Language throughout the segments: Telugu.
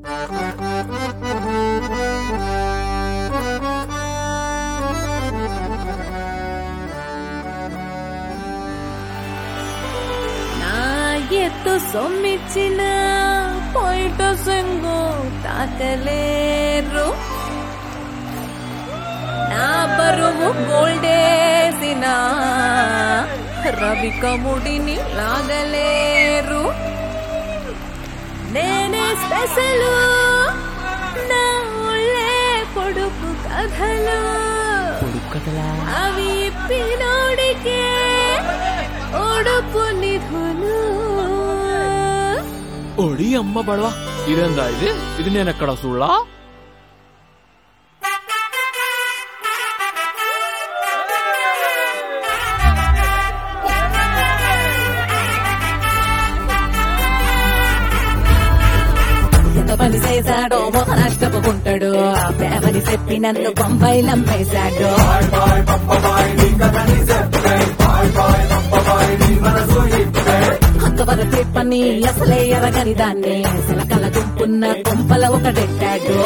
నా ఎత్తు సొమ్మిచ్చిన పొయిట సెంగు తాకలేరు నా బరువు గోల్డేసిన రవి కముడిని లాగలేరు నేనే స్పెషల్ నా ఒళ్ళే పొడుపు కథలు అవి పినోడికే ఒడుపు నిధులు ఒడి అమ్మ బడవా ఇదేందా ఇది ఇది నేను ఎక్కడ చూడలా ఎంత పని చేశాడో ఒక నష్టపోకుంటాడు ఆ ప్రేమని చెప్పి నన్ను బొంబాయిలు అమ్మేశాడు అంతవరకు పని అసలే ఎరగని దాన్ని సిలకల గుంపున్న గుంపల ఒకటెట్టాడు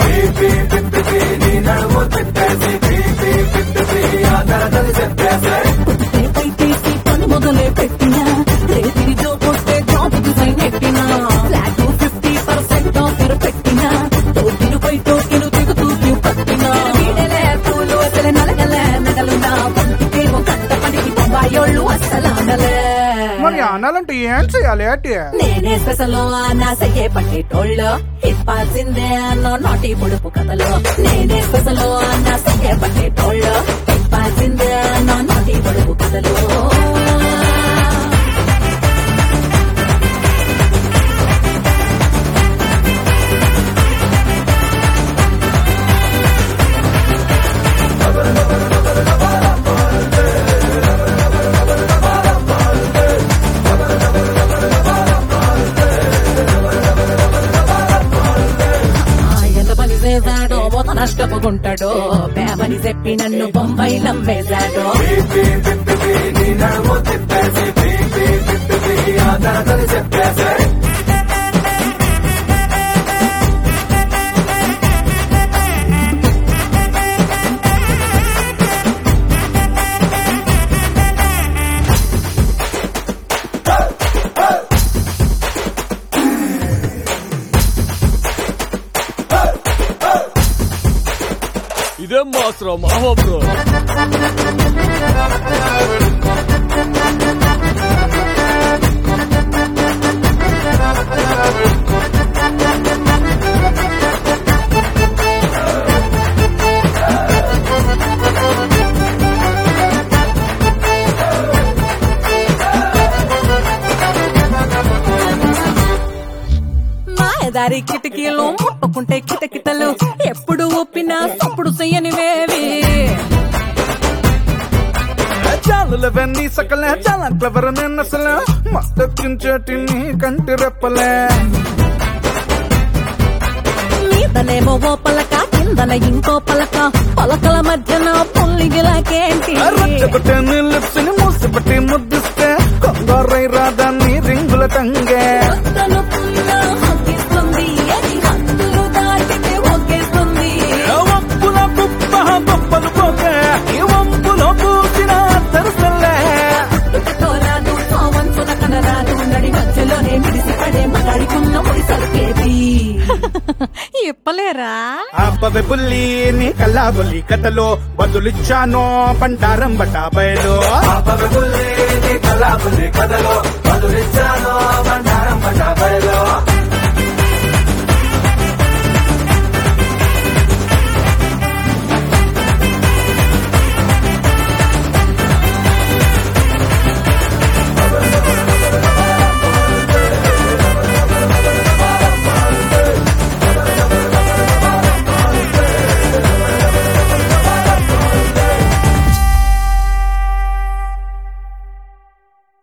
పై తీసి పని మొదలే పెట్టినా రేతిరి జోకొస్తే జాబ్ డిజైన్ ఎట్టినా ఫ్లాట్ ఫిఫ్టీ పర్సెంట్ ఆఫర్ పెట్టినా టోకెను పై టోకెను దిగుతూ క్యూ పట్టినా వీడలే పూలు అసలు నలగలే నగలున్నా పంటికేమో కట్ట పనికి బొంబాయోళ్ళు అస్సలు అనలే మరి అనాలంటే ఏం చేయాలి అంటే నేనే స్పెషల్ నా సయ్యే పట్టేటోళ్ళు ఇప్పాల్సిందే అన్నో నాటి పొడుపు కథలు నేనే స్పెషల్ నా సయ్యే పట్టేటోళ్ళు ఇప్పాల్సిందే అన్నో నాటి పొడుపు కథలు ఆ ఎంత పని చేశాడో మొత నష్టపోకుంటాడో ప్రేమని చెప్పి నన్ను బొంబాయి నమ్మేశాడు ఇదేం మాత్రం మావా బ్రో మాయదారి కిటికీలు ముట్టుకుంటే కిటకిటలు ఎప్పుడు ఒప్పినా అప్పుడు చెయ్యనివేవి చాలులవన్నీ సకలే చాలా క్లవర్ నేను అసలు మత్తెక్కించేటి నీ కంటి రెప్పలే మీదనేమో ఓ పలక కిందన ఇంకో పలక పలకల మధ్యన పొల్లిగిలాకేంటి రచ్చగొట్టే నీ లిప్స్ ని మూసిపట్టి ముద్దిస్తే కొంగరై రాదా నీ రింగుల టంగే తను పుల్ల హక్కిస్తుంది అది హద్దులు దాటితే ఒకేస్తుంది వంపుల కుప్ప బొప్పలు పోకే ఈ వంపులో పూసిన తెరసలే తోరాదు సోవంచున కనరాదు నడి మధ్యలోనే మిడిసి పడే మగాడికున్న ముడి సరికేది ఇప్పలేరా ఆపవే బుల్లి నీ కల్లా బుల్లి కథలో బదులిచ్చానో బండారం బటాబయలో ఆపవే బుల్లి నీ కల్లా బుల్లి కథలో బదులిచ్చానో బండారం బటాబయలో